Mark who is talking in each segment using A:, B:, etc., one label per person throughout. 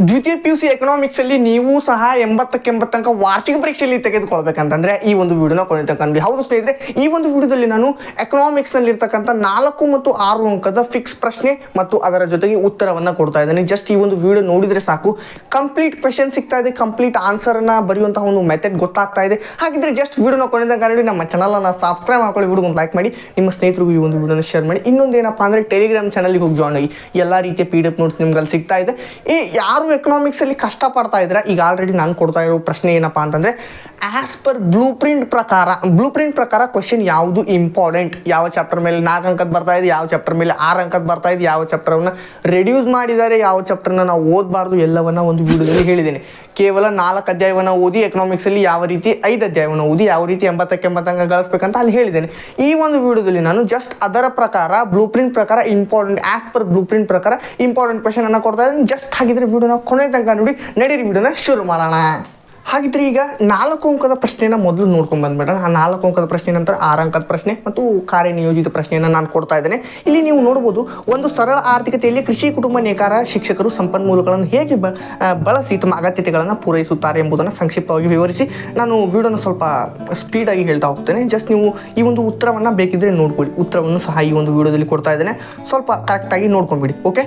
A: ದ್ವಿತೀಯ P U C economics ಅಲ್ಲಿ ನೀವು ಸಹ ಎಂಬತ್ತಕ್ಕೆ ಎಂಬತ್ತು ಅಂಕ ವಾರ್ಷಿಕ ಪರೀಕ್ಷೆಯಲ್ಲಿ ತೆಗೆದುಕೊಳ್ಬೇಕಂತಂದ್ರೆ ಈ ಒಂದು ವಿಡಿಯೋನ ಕೊನೆತಕ್ಕಂಡು ಹೌದು ಸ್ನೇಹಿತರೆ ಈ ಒಂದು ವಿಡಿಯೋದಲ್ಲಿ ನಾನು ಎಕನಾಮಿಕ್ಸ್ ನಲ್ಲಿ ಇರ್ತಕ್ಕಂಥ ನಾಲ್ಕು ಮತ್ತು ಆರು ಅಂಕದ ಫಿಕ್ಸ್ ಪ್ರಶ್ನೆ ಮತ್ತು ಅದರ ಜೊತೆಗೆ ಉತ್ತರವನ್ನ ಕೊಡ್ತಾ ಇದ್ದೇನೆ ಜಸ್ಟ್ ಈ ಒಂದು ವಿಡಿಯೋ ನೋಡಿದ್ರೆ ಸಾಕು ಕಂಪ್ಲೀಟ್ ಕ್ವೆಶನ್ ಸಿಗ್ತಾ ಇದೆ ಕಂಪ್ಲೀಟ್ ಆನ್ಸರ್ ಅನ್ನ ಬರೆಯುವಂತಹ ಒಂದು ಮೆಥಡ್ ಗೊತ್ತಾಗ್ತಾ ಇದೆ ಹಾಗಿದ್ರೆ ಜಸ್ಟ್ ವಿಡಿಯೋನ ಕೊನೆತನಕ ನೋಡಿ ನಮ್ಮ ಚಾನಲ್ ಅನ್ನ ಸಬ್ಸ್ಕ್ರೈಬ್ ಮಾಡ್ಕೊಳ್ಳಿ ವಿಡಿಯೋ ಒಂದು ಲೈಕ್ ಮಾಡಿ ನಿಮ್ಮ ಸ್ನೇಹಿತರಿಗೂ ಈ ಒಂದು ವಿಡಿಯೋನ ಶೇರ್ ಮಾಡಿ ಇನ್ನೊಂದು ಏನಪ್ಪಾ ಅಂದ್ರೆ ಟೆಲಿಗ್ರಾಮ್ ಚಾನಲ್ಗೆ ಹೋಗಿ ಜಾಯ್ನ್ ಆಗಿ ಎಲ್ಲ ರೀತಿಯ ಪಿ ಡಿ ಎಫ್ ನೋಟ್ಸ್ ನಿಮ್ಗೆ ಅಲ್ಲಿ ಸಿಗ್ತಾ ಇದೆ ಈ ಯಾರು ಎಕನಾಮಿಕ್ಸ್ ಅಲ್ಲಿ ಕಷ್ಟ ಪಡ್ತಾ ಇದ್ರೆ ಈಗ ಆಲ್ರೆಡಿ ನಾನು ಕೊಡ್ತಾ ಇರೋ ಪ್ರಶ್ನೆ ಏನಪ್ಪಾ ಅಂತಂದ್ರೆ ಆಸ್ ಪರ್ ಬ್ಲೂ ಪ್ರಿಂಟ್ ಪ್ರಕಾರ ಬ್ಲೂ ಪ್ರಿಂಟ್ ಪ್ರಕಾರ ಕ್ವಶನ್ ಯಾವುದು ಇಂಪಾರ್ಟೆಂಟ್ ಯಾವ ಚಾಪ್ಟರ್ ಮೇಲೆ ನಾಲ್ಕು ಅಂಕದ ಬರ್ತಾ ಇದೆ ಯಾವ ಚಾಪ್ಟರ್ ಮೇಲೆ ಆರು ಅಂಕದ ಬರ್ತಾ ಇದೆ ಯಾವ ಚಾಪ್ಟರ್ನ ರೆಡ್ಯೂಸ್ ಮಾಡಿದ್ದಾರೆ ಯಾವ ಚಾಪ್ಟರ್ನ ನಾವು ಓದಬಾರ್ದು ಎಲ್ಲವನ್ನ ಒಂದು ವಿಡಿಯೋದಲ್ಲಿ ಹೇಳಿದ್ದೇನೆ ಕೇವಲ ನಾಲ್ಕು ಅಧ್ಯಾಯವನ್ನು ಓದಿ ಎಕನಾಮಿಕ್ಸ್ ಅಲ್ಲಿ ಯಾವ ರೀತಿ ಐದು ಅಧ್ಯಾಯವನ್ನು ಓದಿ ಯಾವ ರೀತಿ ಎಂಬತ್ತಕ್ಕೆ ಎಂಬತ್ತು ಅಂಕ ಗಳಿಸ್ಬೇಕಂತ ಅಲ್ಲಿ ಹೇಳಿದ್ದೇನೆ ಈ ಒಂದು ವಿಡಿಯೋದಲ್ಲಿ ನಾನು ಜಸ್ಟ್ ಅದರ ಪ್ರಕಾರ ಬ್ಲೂ ಪ್ರಿಂಟ್ ಪ್ರಕಾರ important as per blueprint ಪ್ರಕಾರ ಇಂಪಾರ್ಟೆಂಟ್ ಕ್ವಶನ್ ಅನ್ನ ಕೊಡ್ತಾ ಇದ್ದೀನಿ ಜಸ್ಟ್ ಹಾಗಿದ್ರೆ ವಿಡಿಯೋನ ಕೊನೆ ತನಕ ನೋಡಿ ನಡೀರಿ ವಿಡಿಯೋನ ಶುರು ಮಾಡೋಣ ಹಾಗಿದ್ರೆ ಈಗ ನಾಲ್ಕು ಅಂಕದ ಪ್ರಶ್ನೆನ ಮೊದಲು ನೋಡ್ಕೊಂಡು ಬಂದ್ಬಿಡೋಣ ಆ ನಾಲ್ಕು ಅಂಕದ ಪ್ರಶ್ನೆ ನಂತರ ಆರು ಅಂಕದ ಪ್ರಶ್ನೆ ಮತ್ತು ಕಾರ್ಯನಿಯೋಜಿತ ಪ್ರಶ್ನೆಯನ್ನು ನಾನು ಕೊಡ್ತಾ ಇದ್ದೇನೆ ಇಲ್ಲಿ ನೀವು ನೋಡ್ಬೋದು ಒಂದು ಸರಳ ಆರ್ಥಿಕತೆಯಲ್ಲಿ ಕೃಷಿ ಕುಟುಂಬ ನೇಕಾರ ಶಿಕ್ಷಕರು ಸಂಪನ್ಮೂಲಗಳನ್ನು ಹೇಗೆ ಬ ಆ, ಬಳಸಿ ತಮ್ಮ ಅಗತ್ಯತೆಗಳನ್ನು ಪೂರೈಸುತ್ತಾರೆ ಎಂಬುದನ್ನು ಸಂಕ್ಷಿಪ್ತವಾಗಿ ವಿವರಿಸಿ ನಾನು ವಿಡಿಯೋನ ಸ್ವಲ್ಪ ಸ್ಪೀಡಾಗಿ ಹೇಳ್ತಾ ಹೋಗ್ತೇನೆ ಜಸ್ಟ್ ನೀವು ಈ ಒಂದು ಉತ್ತರವನ್ನು ಬೇಕಿದ್ರೆ ನೋಡ್ಕೊಳ್ಳಿ ಉತ್ತರವನ್ನು ಸಹ ಈ ಒಂದು ವಿಡಿಯೋದಲ್ಲಿ ಕೊಡ್ತಾ ಇದ್ದೇನೆ ಸ್ವಲ್ಪ ಕರೆಕ್ಟಾಗಿ ನೋಡ್ಕೊಂಡ್ಬಿಡಿ ಓಕೆ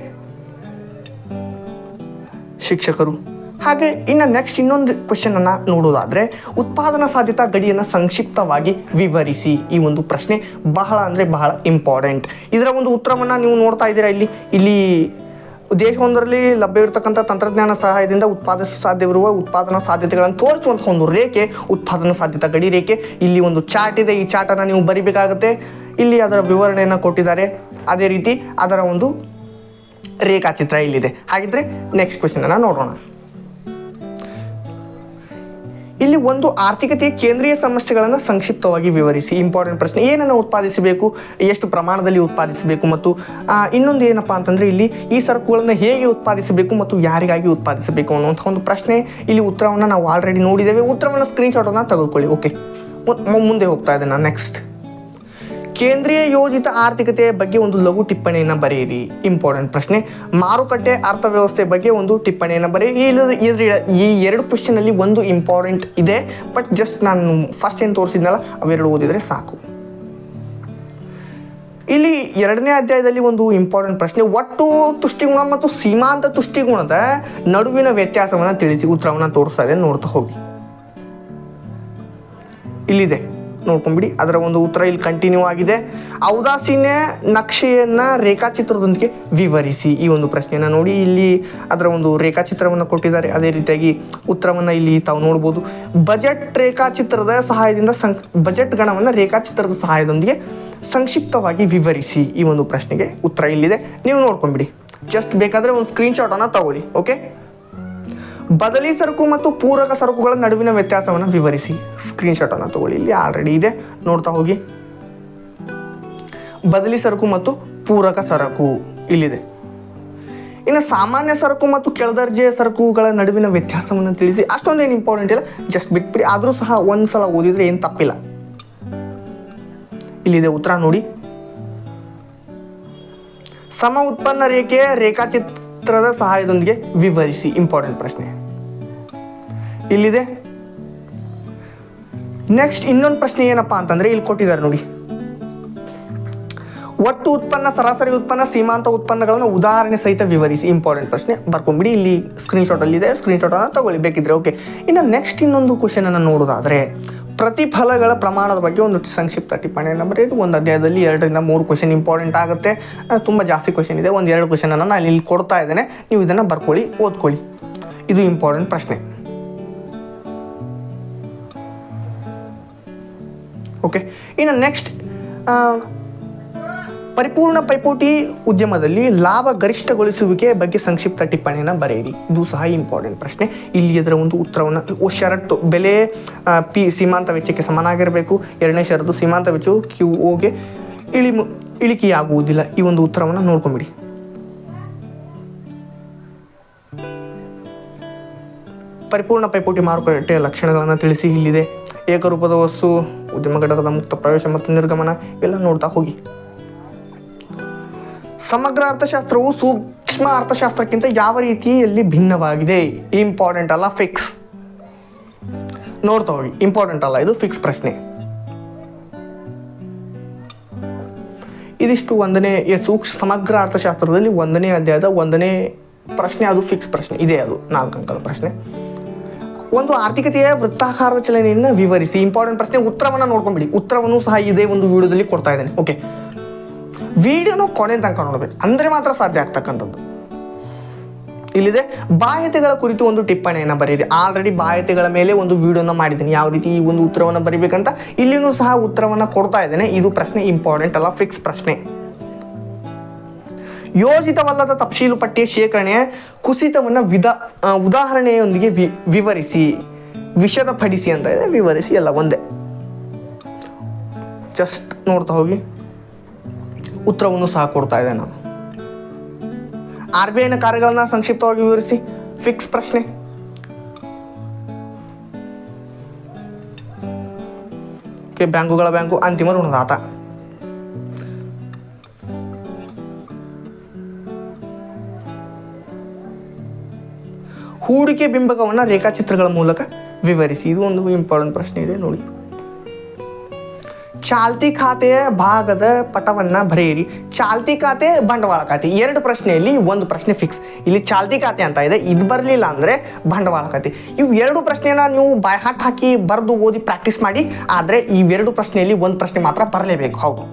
A: ಶಿಕ್ಷಕರು ಹಾಗೆ ಇನ್ನು ನೆಕ್ಸ್ಟ್ ಇನ್ನೊಂದು ಕ್ವೆಶನ್ ಅನ್ನ ನೋಡೋದಾದ್ರೆ ಉತ್ಪಾದನಾ ಸಾಧ್ಯತಾ ಗಡಿಯನ್ನು ಸಂಕ್ಷಿಪ್ತವಾಗಿ ವಿವರಿಸಿ ಈ ಒಂದು ಪ್ರಶ್ನೆ ಬಹಳ ಅಂದರೆ ಬಹಳ ಇಂಪಾರ್ಟೆಂಟ್ ಇದರ ಒಂದು ಉತ್ತರವನ್ನು ನೀವು ನೋಡ್ತಾ ಇದ್ದೀರಾ ಇಲ್ಲಿ ಇಲ್ಲಿ ದೇಶವೊಂದರಲ್ಲಿ ಲಭ್ಯವಿರತಕ್ಕಂಥ ತಂತ್ರಜ್ಞಾನ ಸಹಾಯದಿಂದ ಉತ್ಪಾದಿಸಲು ಸಾಧ್ಯವಿರುವ ಉತ್ಪಾದನಾ ಸಾಧ್ಯತೆಗಳನ್ನು ತೋರಿಸುವಂತಹ ಒಂದು ರೇಖೆ ಉತ್ಪಾದನಾ ಸಾಧ್ಯತಾ ಗಡಿ ರೇಖೆ ಇಲ್ಲಿ ಒಂದು ಚಾರ್ಟ್ ಇದೆ ಈ ಚಾರ್ಟನ್ನು ನೀವು ಬರಿಬೇಕಾಗುತ್ತೆ ಇಲ್ಲಿ ಅದರ ವಿವರಣೆಯನ್ನು ಕೊಟ್ಟಿದ್ದಾರೆ ಅದೇ ರೀತಿ ಅದರ ಒಂದು ರೇಖಾಚಿತ್ರ ಇಲ್ಲಿದೆ ಹಾಗಿದ್ರೆ ನೆಕ್ಸ್ಟ್ ಕ್ವೆಶನ್ ಅನ್ನ ನೋಡೋಣ ಇಲ್ಲಿ ಒಂದು ಆರ್ಥಿಕತೆಯ ಕೇಂದ್ರೀಯ ಸಮಸ್ಯೆಗಳನ್ನು ಸಂಕ್ಷಿಪ್ತವಾಗಿ ವಿವರಿಸಿ ಇಂಪಾರ್ಟೆಂಟ್ ಪ್ರಶ್ನೆ ಏನನ್ನು ಉತ್ಪಾದಿಸಬೇಕು ಎಷ್ಟು ಪ್ರಮಾಣದಲ್ಲಿ ಉತ್ಪಾದಿಸಬೇಕು ಮತ್ತು ಆ, ಇನ್ನೊಂದು ಏನಪ್ಪ ಅಂತಂದರೆ ಇಲ್ಲಿ ಈ ಸರಕುಗಳನ್ನು ಹೇಗೆ ಉತ್ಪಾದಿಸಬೇಕು ಮತ್ತು ಯಾರಿಗಾಗಿ ಉತ್ಪಾದಿಸಬೇಕು ಅನ್ನುವಂಥ ಒಂದು ಪ್ರಶ್ನೆ ಇಲ್ಲಿ ಉತ್ತರವನ್ನು ನಾವು ಆಲ್ರೆಡಿ ನೋಡಿದ್ದೇವೆ ಉತ್ತರವನ್ನು ಸ್ಕ್ರೀನ್ಶಾಟನ್ನು ತೆಗೆದುಕೊಳ್ಳಿ ಓಕೆ ಮುಂದೆ ಹೋಗ್ತಾ ಇದ್ದೆ ನಾನು ನೆಕ್ಸ್ಟ್ ಕೇಂದ್ರೀಯ ಯೋಜಿತ ಆರ್ಥಿಕತೆಯ ಬಗ್ಗೆ ಒಂದು ಲಘು ಟಿಪ್ಪಣಿಯನ್ನು ಬರೆಯಿರಿ ಇಂಪಾರ್ಟೆಂಟ್ ಪ್ರಶ್ನೆ ಮಾರುಕಟ್ಟೆ ಅರ್ಥವ್ಯವಸ್ಥೆ ಬಗ್ಗೆ ಒಂದು ಟಿಪ್ಪಣಿಯನ್ನು ಬರೆಯಿರಿ ಇಲ್ಲಿ ಇದ್ರ ಈ ಎರಡು question ಅಲ್ಲಿ ಒಂದು ಇಂಪಾರ್ಟೆಂಟ್ ಇದೆ ಬಟ್ ಜಸ್ಟ್ ನಾನು ಫಸ್ಟ್ ಏನು ತೋರಿಸಿದ್ನಲ್ಲ ಅವೆರಡು ಓದಿದರೆ ಸಾಕು ಇಲ್ಲಿ ಎರಡನೇ ಅಧ್ಯಾಯದಲ್ಲಿ ಒಂದು ಇಂಪಾರ್ಟೆಂಟ್ ಪ್ರಶ್ನೆ ಒಟ್ಟು ತುಷ್ಟಿಗುಣ ಮತ್ತು ಸೀಮಾಂತ ತುಷ್ಟಿಗುಣದ ನಡುವಿನ ವ್ಯತ್ಯಾಸವನ್ನು ತಿಳಿಸಿ ಉತ್ತರವನ್ನು ತೋರಿಸ್ತಾ ಇದೆ ನೋಡ್ತಾ ಹೋಗಿ ಇಲ್ಲಿದೆ ನೋಡ್ಕೊಂಬಿಡಿ ಅದರ ಒಂದು ಉತ್ತರ ಇಲ್ಲಿ ಕಂಟಿನ್ಯೂ ಆಗಿದೆ ಔದಾಸೀನ್ಯ ನಕ್ಷೆಯನ್ನ ರೇಖಾಚಿತ್ರದೊಂದಿಗೆ ವಿವರಿಸಿ ಈ ಒಂದು ಪ್ರಶ್ನೆಯನ್ನು ನೋಡಿ ಇಲ್ಲಿ ಅದರ ಒಂದು ರೇಖಾಚಿತ್ರವನ್ನು ಕೊಟ್ಟಿದ್ದಾರೆ ಅದೇ ರೀತಿಯಾಗಿ ಉತ್ತರವನ್ನು ಇಲ್ಲಿ ತಾವು ನೋಡ್ಬೋದು ಬಜೆಟ್ ರೇಖಾಚಿತ್ರದ ಸಹಾಯದಿಂದ ಸಂ ಬಜೆಟ್ ಗಣವನ್ನು ರೇಖಾಚಿತ್ರದ ಸಹಾಯದೊಂದಿಗೆ ಸಂಕ್ಷಿಪ್ತವಾಗಿ ವಿವರಿಸಿ ಈ ಒಂದು ಪ್ರಶ್ನೆಗೆ ಉತ್ತರ ಇಲ್ಲಿದೆ ನೀವು ನೋಡ್ಕೊಂಬಿಡಿ ಜಸ್ಟ್ ಬೇಕಾದರೆ ಒಂದು ಸ್ಕ್ರೀನ್ಶಾಟನ್ನು ತಗೊಳ್ಳಿ ಓಕೆ ಬದಲಿ ಸರಕು ಮತ್ತು ಪೂರಕ ಸರಕುಗಳ ನಡುವಿನ ವ್ಯತ್ಯಾಸವನ್ನು ವಿವರಿಸಿ ಸ್ಕ್ರೀನ್ಶಾಟ್ ಅನ್ನು ತಗೊಳ್ಳಿ ಇಲ್ಲಿ ಆಲ್ರೆಡಿ ಇದೆ ನೋಡ್ತಾ ಹೋಗಿ ಬದಲಿ ಸರಕು ಮತ್ತು ಪೂರಕ ಸರಕು ಇಲ್ಲಿದೆ ಇನ್ನು ಸಾಮಾನ್ಯ ಸರಕು ಮತ್ತು ಕೆಳದರ್ಜೆಯ ಸರಕುಗಳ ನಡುವಿನ ವ್ಯತ್ಯಾಸವನ್ನು ತಿಳಿಸಿ ಅಷ್ಟೊಂದೇನು ಇಂಪಾರ್ಟೆಂಟ್ ಇಲ್ಲ ಜಸ್ಟ್ ಬಿಟ್ಬಿಡಿ ಆದರೂ ಸಹ ಒಂದು ಸಲ ಓದಿದ್ರೆ ಏನು ತಪ್ಪಿಲ್ಲ ಇಲ್ಲಿದೆ ಉತ್ತರ ನೋಡಿ ಸಮ ಉತ್ಪನ್ನ ರೇಖೆಯ ರೇಖಾಚಿತ್ರದ ಸಹಾಯದೊಂದಿಗೆ ವಿವರಿಸಿ ಇಂಪಾರ್ಟೆಂಟ್ ಪ್ರಶ್ನೆ ಇಲ್ಲಿದೆ ನೆಕ್ಸ್ಟ್ ಇನ್ನೊಂದು ಪ್ರಶ್ನೆ ಏನಪ್ಪಾ ಅಂತಂದ್ರೆ ಇಲ್ಲಿ ಕೊಟ್ಟಿದ್ದಾರೆ ನೋಡಿ ಒಟ್ಟು ಉತ್ಪನ್ನ ಸರಾಸರಿ ಉತ್ಪನ್ನ ಸೀಮಾಂತ ಉತ್ಪನ್ನಗಳನ್ನು ಉದಾಹರಣೆ ಸಹಿತ ವಿವರಿಸಿ ಇಂಪಾರ್ಟೆಂಟ್ ಪ್ರಶ್ನೆ ಬರ್ಕೊಂಬಿಡಿ ಇಲ್ಲಿ ಸ್ಕ್ರೀನ್ಶಾಟ್ ಅಲ್ಲಿ ಇದೆ ಸ್ಕ್ರೀನ್ಶಾಟ್ ಅನ್ನು ತಗೊಳ್ಳಿ ಬೇಕಿದ್ರೆ ಓಕೆ ಇನ್ನು ನೆಕ್ಸ್ಟ್ ಇನ್ನೊಂದು ಕ್ವಶನ್ ಅನ್ನು ನೋಡೋದಾದ್ರೆ ಪ್ರತಿಫಲಗಳ ಪ್ರಮಾಣದ ಬಗ್ಗೆ ಒಂದು ಸಂಕ್ಷಿಪ್ತ ಟಿಪ್ಪಣಿಯನ್ನು ಬರೆಯೋದು ಒಂದು ಅಧ್ಯಾಯದಲ್ಲಿ ಎರಡರಿಂದ ಮೂರು ಕ್ವಶನ್ ಇಂಪಾರ್ಟೆಂಟ್ ಆಗುತ್ತೆ ಆ, ತುಂಬ ಜಾಸ್ತಿ ಕ್ವಶನ್ ಇದೆ ಒಂದು ಎರಡು ಕ್ವಶನ್ ಅನ್ನು ನಾನು ಇಲ್ಲಿ ಕೊಡ್ತಾ ಇದ್ದೇನೆ ನೀವು ಇದನ್ನು ಬರ್ಕೊಳ್ಳಿ ಓದ್ಕೊಳ್ಳಿ ಇದು ಇಂಪಾರ್ಟೆಂಟ್ ಪ್ರಶ್ನೆ ಓಕೆ ಇನ್ನು ನೆಕ್ಸ್ಟ್ ಪರಿಪೂರ್ಣ ಪೈಪೋಟಿ ಉದ್ಯಮದಲ್ಲಿ ಲಾಭ ಗರಿಷ್ಠಗೊಳಿಸುವಿಕೆ ಬಗ್ಗೆ ಸಂಕ್ಷಿಪ್ತ ಟಿಪ್ಪಣಿಯನ್ನು ಬರೆಯಿರಿ ಇದು ಸಹ ಇಂಪಾರ್ಟೆಂಟ್ ಪ್ರಶ್ನೆ ಇಲ್ಲಿ ಇದರ ಒಂದು ಉತ್ತರವನ್ನು ಓ ಷರತ್ತು ಬೆಲೆ ಆ, ಪಿ ಸೀಮಾಂತ ವೆಚ್ಚಕ್ಕೆ ಸಮನಾಗಿರಬೇಕು ಎರಡನೇ ಷರತ್ತು ಸೀಮಾಂತ ವೆಚ್ಚವು ಕ್ಯೂ ಓಗೆ ಇಳಿ ಇಳಿಕೆಯಾಗುವುದಿಲ್ಲ ಈ ಒಂದು ಉತ್ತರವನ್ನು ನೋಡ್ಕೊಂಬಿಡಿ ಪರಿಪೂರ್ಣ ಪೈಪೋಟಿ ಮಾರುಕಟ್ಟೆಯ ಲಕ್ಷಣಗಳನ್ನು ತಿಳಿಸಿ ಇಲ್ಲಿದೆ ಏಕರೂಪದ ವಸ್ತು ಉದ್ಯಮ ಘಟಕದ ಮುಕ್ತ ಪ್ರವೇಶ ಮತ್ತು ನಿರ್ಗಮನ ಎಲ್ಲ ನೋಡ್ತಾ ಹೋಗಿ ಸಮಗ್ರ ಅರ್ಥಶಾಸ್ತ್ರವು ಸೂಕ್ಷ್ಮ ಸೂಕ್ಷ್ಮ ಅರ್ಥಶಾಸ್ತ್ರಕ್ಕಿಂತ ಯಾವ ರೀತಿಯಲ್ಲಿ ಭಿನ್ನವಾಗಿದೆ ಇಂಪಾರ್ಟೆಂಟ್ ಅಲ್ಲ ಫಿಕ್ಸ್ ನೋಡ್ತಾ ಹೋಗಿ ಇಂಪಾರ್ಟೆಂಟ್ ಅಲ್ಲ ಇದು ಫಿಕ್ಸ್ ಪ್ರಶ್ನೆ ಇದಿಷ್ಟು ಒಂದನೇ ಈ ಸೂಕ್ಷ್ಮ ಸಮಗ್ರ ಅರ್ಥಶಾಸ್ತ್ರದಲ್ಲಿ ಒಂದನೇ ಅಧ್ಯಾಯದ ಒಂದನೇ ಪ್ರಶ್ನೆ ಅದು ಫಿಕ್ಸ್ ಪ್ರಶ್ನೆ ಇದೆ ಅದು ನಾಲ್ಕು ಅಂಕದ ಪ್ರಶ್ನೆ ಒಂದು ಆರ್ಥಿಕತೆಯ ವೃತ್ತಾಕಾರದ ಚಲನೆಯನ್ನು ವಿವರಿಸಿ ಇಂಪಾರ್ಟೆಂಟ್ ಪ್ರಶ್ನೆ ಉತ್ತರವನ್ನು ನೋಡ್ಕೊಂಬಿಡಿ ಉತ್ತರವನ್ನು ಸಹ ಇದೇ ಒಂದು ವಿಡಿಯೋದಲ್ಲಿ ಕೊಡ್ತಾ ಇದ್ದೇನೆ ಓಕೆ ವಿಡಿಯೋನ ಕೊನೆ ತನಕ ನೋಡ್ಬೇಕು ಅಂದ್ರೆ ಮಾತ್ರ ಸಾಧ್ಯ ಆಗ್ತಕ್ಕಂಥದ್ದು ಇಲ್ಲಿದೆ ಬಾಹ್ಯತೆಗಳ ಕುರಿತು ಒಂದು ಟಿಪ್ಪಣಿಯನ್ನು ಬರೀರಿ ಆಲ್ರೆಡಿ ಬಾಹ್ಯತೆಗಳ ಮೇಲೆ ಒಂದು ವಿಡಿಯೋನ ಮಾಡಿದ್ದೀನಿ ಯಾವ ರೀತಿ ಈ ಒಂದು ಉತ್ತರವನ್ನು ಬರಿಬೇಕಂತ ಇಲ್ಲಿನೂ ಸಹ ಉತ್ತರವನ್ನು ಕೊಡ್ತಾ ಇದ್ದೇನೆ ಇದು ಪ್ರಶ್ನೆ ಇಂಪಾರ್ಟೆಂಟ್ ಅಲ್ಲ ಫಿಕ್ಸ್ ಪ್ರಶ್ನೆ ಯೋಜಿತವಲ್ಲದ ತಪ್ಶೀಲು ಪಟ್ಟಿಯ ಶೇಖರಣೆಯ ಕುಸಿತವನ್ನು ವಿಧ ಆ, ಉದಾಹರಣೆಯೊಂದಿಗೆ ವಿ ವಿವರಿಸಿ ವಿಷದ ಪಡಿಸಿ ಅಂತ ಇದೆ ವಿವರಿಸಿ ಎಲ್ಲ ಒಂದೇ ಜಸ್ಟ್ ನೋಡ್ತಾ ಹೋಗಿ ಉತ್ತರವನ್ನು ಸಹ ಕೊಡ್ತಾ ಇದೆ ನಾನು ಆರ್ ಬಿ ಐನ ಕಾರ್ಯಗಳನ್ನ ಸಂಕ್ಷಿಪ್ತವಾಗಿ ವಿವರಿಸಿ ಫಿಕ್ಸ್ ಪ್ರಶ್ನೆ ಕೆ ಬ್ಯಾಂಕುಗಳ ಬ್ಯಾಂಕು ಅಂತಿಮ ಋಣದಾತ ಹೂಡಿಕೆ ಬಿಂಬಕವನ್ನು ರೇಖಾಚಿತ್ರಗಳ ಮೂಲಕ ವಿವರಿಸಿ ಇದು ಒಂದು ಇಂಪಾರ್ಟೆಂಟ್ ಪ್ರಶ್ನೆ ಇದೆ ನೋಡಿ ಚಾಲ್ತಿ ಖಾತೆಯ ಭಾಗದ ಪಟವನ್ನ ಬರೆಯಿರಿ ಚಾಲ್ತಿ ಖಾತೆ ಬಂಡವಾಳ ಖಾತೆ ಎರಡು ಪ್ರಶ್ನೆಯಲ್ಲಿ ಒಂದು ಪ್ರಶ್ನೆ ಫಿಕ್ಸ್ ಇಲ್ಲಿ ಚಾಲ್ತಿ ಖಾತೆ ಅಂತ ಇದೆ ಇದು ಬರಲಿಲ್ಲ ಅಂದರೆ ಬಂಡವಾಳ ಖಾತೆ ಇವು ಎರಡು ಪ್ರಶ್ನೆನ ನೀವು ಬಾಯ್ಹಾಟ್ ಹಾಕಿ ಬರೆದು ಓದಿ ಪ್ರಾಕ್ಟೀಸ್ ಮಾಡಿ ಆದರೆ ಇವೆರಡು ಪ್ರಶ್ನೆಯಲ್ಲಿ ಒಂದು ಪ್ರಶ್ನೆ ಮಾತ್ರ ಬರಲೇಬೇಕು ಹೌದು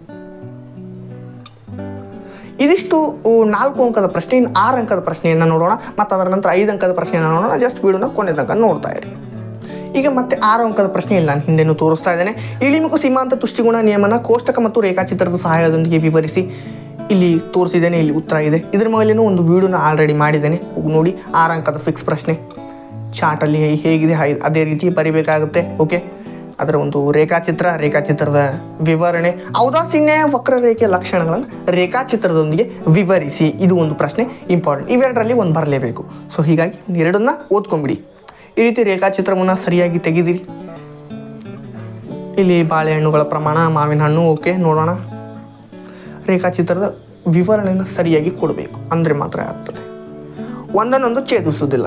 A: ಇದಿಷ್ಟು ಉ, ನಾಲ್ಕು ಅಂಕದ ಪ್ರಶ್ನೆ ಇನ್ನು ಆರು ಅಂಕದ ಪ್ರಶ್ನೆಯನ್ನು ನೋಡೋಣ ಮತ್ತು ಅದರ ನಂತರ ಐದು ಅಂಕದ ಪ್ರಶ್ನೆಯನ್ನು ನೋಡೋಣ ಜಸ್ಟ್ ವಿಡಿಯೋನ ಕೊನೆ ತನಕ ನೋಡ್ತಾ ಇರಿ ಈಗ ಮತ್ತೆ ಆರು ಅಂಕದ ಪ್ರಶ್ನೆ ಇಲ್ಲಿ ನಾನು ಹಿಂದೆನೂ ತೋರಿಸ್ತಾ ಇದ್ದೇನೆ ಇಳಿಮುಖ ಸೀಮಾಂತ ತುಷ್ಟಿಗುಣ ನಿಯಮನ ಕೋಷ್ಟಕ ಮತ್ತು ರೇಖಾಚಿತ್ರದ ಸಹಾಯದೊಂದಿಗೆ ವಿವರಿಸಿ ಇಲ್ಲಿ ತೋರಿಸಿದ್ದೇನೆ ಇಲ್ಲಿ ಉತ್ತರ ಇದೆ ಇದ್ರ ಮೇಲೇನೂ ಒಂದು ವಿಡಿಯೋನ ಆಲ್ರೆಡಿ ಮಾಡಿದ್ದೇನೆ ಹೋಗಿ ನೋಡಿ ಆರು ಅಂಕದ ಫಿಕ್ಸ್ ಪ್ರಶ್ನೆ ಚಾರ್ಟಲ್ಲಿ ಹೇಗಿದೆ ಹಾಗೆ ಅದೇ ರೀತಿ ಬರಿಬೇಕಾಗುತ್ತೆ ಓಕೆ ಅದರ ಒಂದು ರೇಖಾಚಿತ್ರ ರೇಖಾಚಿತ್ರದ ವಿವರಣೆ ಔದಾಸೀನ್ಯ ವಕ್ರರೇಖೆಯ ಲಕ್ಷಣಗಳನ್ನು ರೇಖಾಚಿತ್ರದೊಂದಿಗೆ ವಿವರಿಸಿ ಇದು ಒಂದು ಪ್ರಶ್ನೆ ಇಂಪಾರ್ಟೆಂಟ್ ಇವೆರಡರಲ್ಲಿ ಒಂದು ಬರಲೇಬೇಕು ಸೊ ಹೀಗಾಗಿ ಎರಡನ್ನ ಓದ್ಕೊಂಬಿಡಿ ಈ ರೀತಿ ರೇಖಾಚಿತ್ರವನ್ನು ಸರಿಯಾಗಿ ತೆಗೆದಿರಿ ಇಲ್ಲಿ ಬಾಳೆಹಣ್ಣುಗಳ ಪ್ರಮಾಣ ಮಾವಿನ ಹಣ್ಣು ಓಕೆ ನೋಡೋಣ ರೇಖಾಚಿತ್ರದ ವಿವರಣೆಯನ್ನು ಸರಿಯಾಗಿ ಕೊಡಬೇಕು ಅಂದರೆ ಮಾತ್ರ ಆಗ್ತದೆ ಒಂದನ್ನೊಂದು ಛೇದಿಸುವುದಿಲ್ಲ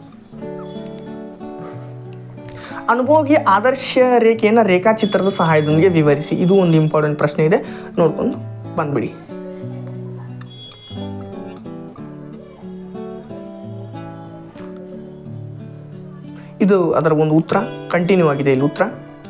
A: ಅನುಭೋಗಿ ಆದರ್ಶ ರೇಖೆಯನ್ನು ರೇಖಾಚಿತ್ರದ ಸಹಾಯದೊಂದಿಗೆ ವಿವರಿಸಿ ಇದು ಒಂದು ಇಂಪಾರ್ಟೆಂಟ್ ಪ್ರಶ್ನೆ ಇದೆ ನೋಡ್ಕೊಂಡು ಬಂದ್ಬಿಡಿ ಇದು ಅದರ ಒಂದು ಉತ್ತರ ಕಂಟಿನ್ಯೂ ಆಗಿದೆ ಇಲ್ಲಿ ಉತ್ತರ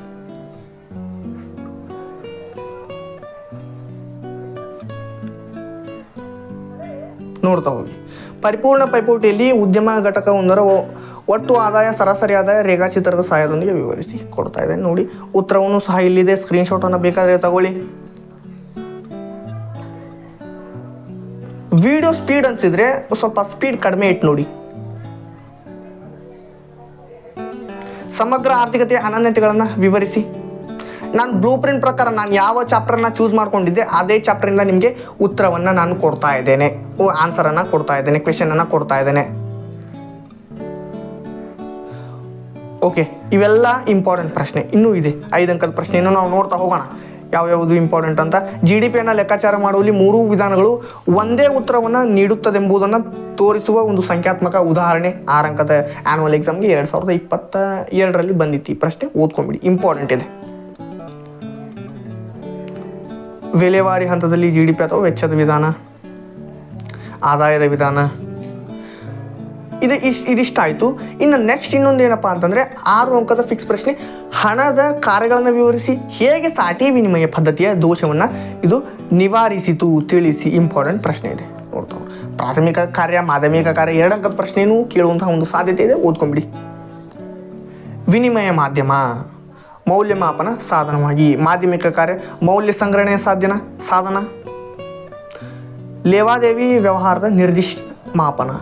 A: ನೋಡ್ತಾ ಹೋಗಿ ಪರಿಪೂರ್ಣ ಪೈಪೋಟಿಯಲ್ಲಿ ಉದ್ಯಮ ಘಟಕ ಒಂದರ ಒ- ಒಟ್ಟು ಆದಾಯ ಸರಾಸರಿ ಆದಾಯ ರೇಖಾಚಿತ್ರದ ಸಹಾಯದೊಂದಿಗೆ ವಿವರಿಸಿ ಕೊಡ್ತಾ ಇದೆ ನೋಡಿ ಉತ್ತರವನ್ನು ಸಹ ಇಲ್ಲಿದೆ ಸ್ಕ್ರೀನ್ಶಾಟನ್ನು ಬೇಕಾದರೆ ತಗೊಳ್ಳಿ ವಿಡಿಯೋ ಸ್ಪೀಡ್ ಅನ್ಸಿದ್ರೆ ಸ್ವಲ್ಪ ಸ್ಪೀಡ್ ಕಡಿಮೆ ಇಟ್ಟು ನೋಡಿ ಸಮಗ್ರ ಆರ್ಥಿಕತೆಯ ಅನನ್ಯತೆಗಳನ್ನು ವಿವರಿಸಿ ನಾನು ಬ್ಲೂ ಪ್ರಿಂಟ್ ಪ್ರಕಾರ ನಾನು ಯಾವ ಚಾಪ್ಟರ್ನ ಚೂಸ್ ಮಾಡ್ಕೊಂಡಿದ್ದೆ ಅದೇ ಚಾಪ್ಟರಿಂದ ನಿಮಗೆ ಉತ್ತರವನ್ನು ನಾನು ಕೊಡ್ತಾ ಇದ್ದೇನೆ ಓ ಆನ್ಸರನ್ನು ಕೊಡ್ತಾ ಇದ್ದೇನೆ ಕ್ವೆಶನನ್ನು ಕೊಡ್ತಾ ಇದ್ದೇನೆ ಓಕೆ ಇವೆಲ್ಲ ಇಂಪಾರ್ಟೆಂಟ್ ಪ್ರಶ್ನೆ ಇನ್ನೂ ಇದೆ ಐದು ಅಂಕದ ಪ್ರಶ್ನೆಯನ್ನು ನಾವು ನೋಡ್ತಾ ಹೋಗೋಣ ಯಾವ್ಯಾವುದು ಇಂಪಾರ್ಟೆಂಟ್ ಅಂತ ಜಿ ಡಿ ಪಿಯನ್ನು ಲೆಕ್ಕಾಚಾರ ಮಾಡುವಲ್ಲಿ ಮೂರೂ ವಿಧಾನಗಳು ಒಂದೇ ಉತ್ತರವನ್ನು ನೀಡುತ್ತದೆಂಬುದನ್ನು ತೋರಿಸುವ ಒಂದು ಸಂಖ್ಯಾತ್ಮಕ ಉದಾಹರಣೆ ಆರು ಅಂಕದ ಆ್ಯನುವಲ್ ಎಕ್ಸಾಮ್ಗೆ ಎರಡು ಸಾವಿರದ ಇಪ್ಪತ್ತ ಎರಡರಲ್ಲಿ ಬಂದಿತ್ತು ಈ ಪ್ರಶ್ನೆ ಓದ್ಕೊಂಬಿಡಿ ಇಂಪಾರ್ಟೆಂಟ್ ಇದೆ ವಿಲೇವಾರಿ ಹಂತದಲ್ಲಿ ಜಿ ಡಿ ಪಿ ಅಥವಾ ವೆಚ್ಚದ ವಿಧಾನ ಆದಾಯದ ವಿಧಾನ ಇದು ಇಶ್ ಇದಿಷ್ಟಾಯಿತು ಇನ್ನು ನೆಕ್ಸ್ಟ್ ಇನ್ನೊಂದು ಏನಪ್ಪ ಅಂತಂದರೆ ಆರು ಅಂಕದ ಫಿಕ್ಸ್ ಪ್ರಶ್ನೆ ಹಣದ ಕಾರ್ಯಗಳನ್ನು ವಿವರಿಸಿ ಹೇಗೆ ಸಾಟಿ ವಿನಿಮಯ ಪದ್ಧತಿಯ ದೋಷವನ್ನು ಇದು ನಿವಾರಿಸಿತು ತಿಳಿಸಿ ಇಂಪಾರ್ಟೆಂಟ್ ಪ್ರಶ್ನೆ ಇದೆ ನೋಡ್ತಾ ಹೋಗಿ. ಪ್ರಾಥಮಿಕ ಕಾರ್ಯ ಮಾಧ್ಯಮಿಕ ಕಾರ್ಯ ಎರಡು ಅಂಕದ ಪ್ರಶ್ನೆಯೂ ಕೇಳುವಂತಹ ಒಂದು ಸಾಧ್ಯತೆ ಇದೆ ಓದ್ಕೊಂಬಿಡಿ ವಿನಿಮಯ ಮಾಧ್ಯಮ ಮೌಲ್ಯಮಾಪನ ಸಾಧನವಾಗಿ ಮಾಧ್ಯಮಿಕ ಕಾರ್ಯ ಮೌಲ್ಯ ಸಂಗ್ರಹಣೆಯ ಸಾಧ್ಯನ ಸಾಧನ ಲೇವಾದೇವಿ ವ್ಯವಹಾರದ ನಿರ್ದಿಷ್ಟ ಮಾಪನ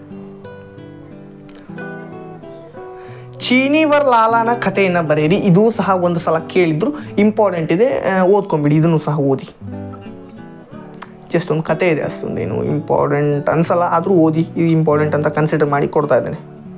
A: ಚೀನಿವರ್ ಲಾಲಾನ ಕಥೆಯನ್ನು ಬರೆಯಿರಿ ಇದು ಸಹ ಒಂದು ಸಲ ಕೇಳಿದ್ರು ಇಂಪಾರ್ಟೆಂಟ್ ಇದೆ ಆ, ಓದ್ಕೊಂಬಿಡಿ ಇದನ್ನು ಸಹ ಓದಿ ಜಸ್ಟ್ ಒಂದು ಕತೆ ಇದೆ ಅಷ್ಟೊಂದೇನು ಇಂಪಾರ್ಟೆಂಟ್ ಅನ್ಸಲ್ಲ ಆದರೂ ಓದಿ ಇದು ಇಂಪಾರ್ಟೆಂಟ್ ಅಂತ ಕನ್ಸಿಡರ್ ಮಾಡಿ ಕೊಡ್ತಾ ಇದ್ದೇನೆ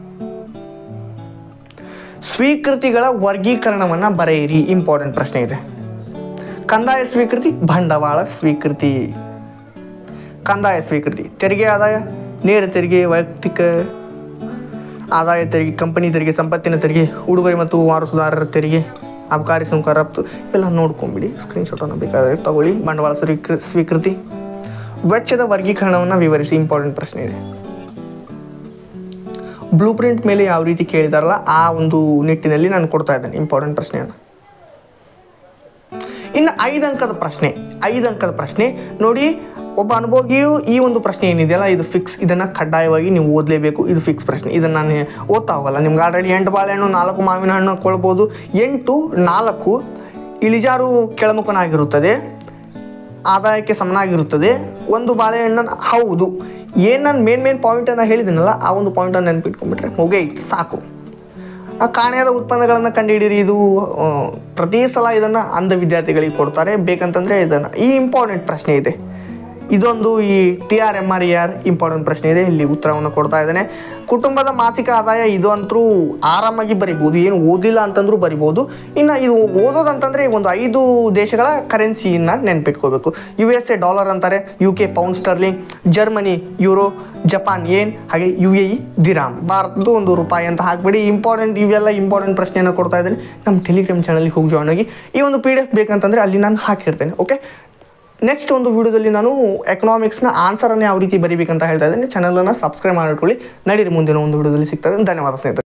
A: ಸ್ವೀಕೃತಿಗಳ ವರ್ಗೀಕರಣವನ್ನು ಬರೆಯಿರಿ ಇಂಪಾರ್ಟೆಂಟ್ ಪ್ರಶ್ನೆ ಇದೆ ಕಂದಾಯ ಸ್ವೀಕೃತಿ ಬಂಡವಾಳ ಸ್ವೀಕೃತಿ ಕಂದಾಯ ಸ್ವೀಕೃತಿ ತೆರಿಗೆ ಆದಾಯ ನೇರ ತೆರಿಗೆ ವೈಯಕ್ತಿಕ ಆದಾಯ ತೆರಿಗೆ ಕಂಪನಿ ತೆರಿಗೆ ಸಂಪತ್ತಿನ ತೆರಿಗೆ ಉಡುಗೊರೆ ಮತ್ತು ವಾರಸುದಾರರ ತೆರಿಗೆ ಅಬಕಾರಿ ಸುಂಕ ರಫ್ತು ಇವೆಲ್ಲ ನೋಡ್ಕೊಂಬಿಡಿ ಸ್ಕ್ರೀನ್ಶಾಟನ್ನು ಬೇಕಾದರೆ ತಗೊಳ್ಳಿ ಬಂಡವಾಳ ಸ್ವೀಕೃ ಸ್ವೀಕೃತಿ ವೆಚ್ಚದ ವರ್ಗೀಕರಣವನ್ನು ವಿವರಿಸಿ ಇಂಪಾರ್ಟೆಂಟ್ ಪ್ರಶ್ನೆ ಇದೆ ಬ್ಲೂ ಪ್ರಿಂಟ್ ಮೇಲೆ ಯಾವ ರೀತಿ ಕೇಳಿದಾರಲ್ಲ ಆ ಒಂದು ನಿಟ್ಟಿನಲ್ಲಿ ನಾನು ಕೊಡ್ತಾ ಇದ್ದೇನೆ ಇಂಪಾರ್ಟೆಂಟ್ ಪ್ರಶ್ನೆಯನ್ನು ಇನ್ನು ಐದು ಅಂಕದ ಪ್ರಶ್ನೆ ಐದು ಅಂಕದ ಪ್ರಶ್ನೆ ನೋಡಿ ಒಬ್ಬ ಅನುಭೋಗಿಯು ಈ ಒಂದು ಪ್ರಶ್ನೆ ಏನಿದೆಯಲ್ಲ ಇದು ಫಿಕ್ಸ್ ಇದನ್ನು ಕಡ್ಡಾಯವಾಗಿ ನೀವು ಓದಲೇಬೇಕು ಇದು ಫಿಕ್ಸ್ ಪ್ರಶ್ನೆ ಇದನ್ನು ನಾನು ಓದ್ತಾ ಹೋಗಲ್ಲ ನಿಮ್ಗೆ ಆಲ್ರೆಡಿ ಎಂಟು ಬಾಳೆಹಣ್ಣು ನಾಲ್ಕು ಮಾವಿನ ಹಣ್ಣು ಕೊಳ್ಬೋದು ಎಂಟು ನಾಲ್ಕು ಇಳಿಜಾರು ಕೆಳಮುಖನಾಗಿರುತ್ತದೆ ಆದಾಯಕ್ಕೆ ಸಮನಾಗಿರುತ್ತದೆ ಒಂದು ಬಾಳೆಹಣ್ಣನ್ನು ಹೌದು ಏನು ನಾನು ಮೇನ್ ಮೇನ್ ಪಾಯಿಂಟನ್ನು ಹೇಳಿದ್ದೀನಲ್ಲ ಆ ಒಂದು ಪಾಯಿಂಟನ್ನು ನೆನಪಿಟ್ಕೊಂಡ್ಬಿಟ್ರೆ ಮುಗೈತು ಸಾಕು ಆ ಕಾಣೆಯಾದ ಉತ್ಪನ್ನಗಳನ್ನು ಕಂಡುಹಿಡಿಯಿರಿ ಇದು ಆ, ಪ್ರತಿ ಸಲ ಇದನ್ನು ಅಂಧ ವಿದ್ಯಾರ್ಥಿಗಳಿಗೆ ಕೊಡ್ತಾರೆ ಬೇಕಂತಂದರೆ ಇದನ್ನು ಈ ಇಂಪಾರ್ಟೆಂಟ್ ಪ್ರಶ್ನೆ ಇದೆ ಇದೊಂದು ಈ T R M R E R important ಪ್ರಶ್ನೆ ಇದೆ ಇಲ್ಲಿ ಉತ್ತರವನ್ನು ಕೊಡ್ತಾ ಇದ್ದೇನೆ ಕುಟುಂಬದ ಮಾಸಿಕ ಆದಾಯ ಇದು ಅಂತರೂ ಆರಾಮಾಗಿ ಬರಿಬೋದು ಏನು ಓದಿಲ್ಲ ಅಂತಂದ್ರೂ ಬರಿಬೋದು ಇನ್ನು ಇದು ಓದೋದಂತಂದರೆ ಒಂದು ಐದು ದೇಶಗಳ ಕರೆನ್ಸಿಯನ್ನು ನೆನ್ಪಿಟ್ಕೋಬೇಕು ಯು ಎಸ್ ಎ ಡಾಲರ್ ಅಂತಾರೆ U K pound sterling Germany euro Japan yen ಹಾಗೆ ಯು ಎ ಇ ದಿರಾಮ್ ಭಾರತದ್ದು ಒಂದು ರೂಪಾಯಿ ಅಂತ ಹಾಕ್ಬಿಡಿ ಇಂಪಾರ್ಟೆಂಟ್ ಇವೆಲ್ಲ ಇಂಪಾರ್ಟೆಂಟ್ ಪ್ರಶ್ನೆಯನ್ನು ಕೊಡ್ತಾ ಇದ್ದೀನಿ ನಮ್ಮ ಟೆಲಿಗ್ರಾಮ್ ಚಾನಲ್ಗೆ ಹೋಗಿ ಜಾಯ್ನ್ ಆಗಿ ಈ ಒಂದು ಪಿ ಡಿ ಎಫ್ ಬೇಕಂತಂದರೆ ಅಲ್ಲಿ ನಾನು ಹಾಕಿರ್ತೇನೆ ಓಕೆ ನೆಕ್ಸ್ಟ್ ಒಂದು ವಿಡಿಯೋದಲ್ಲಿ ನಾನು ಎಕನಾಮಿಕ್ಸ್ನ ಆನ್ಸರನ್ನು ಯಾವ ರೀತಿ ಬರಿಬೇಕಂತ ಹೇಳ್ತಾ ಇದ್ದೀನಿ ಚಾನಲನ್ನು ಸಬ್ಸ್ಕ್ರೈಬ್ ಮಾಡಿಕೊಳ್ಳಿ ನಡೀರಿ ಮುಂದಿನ ಒಂದು ವಿಡಿಯೋದಲ್ಲಿ ಸಿಗ್ತದೆ ಧನ್ಯವಾದ ಸ್ನೇಹಿತರೆ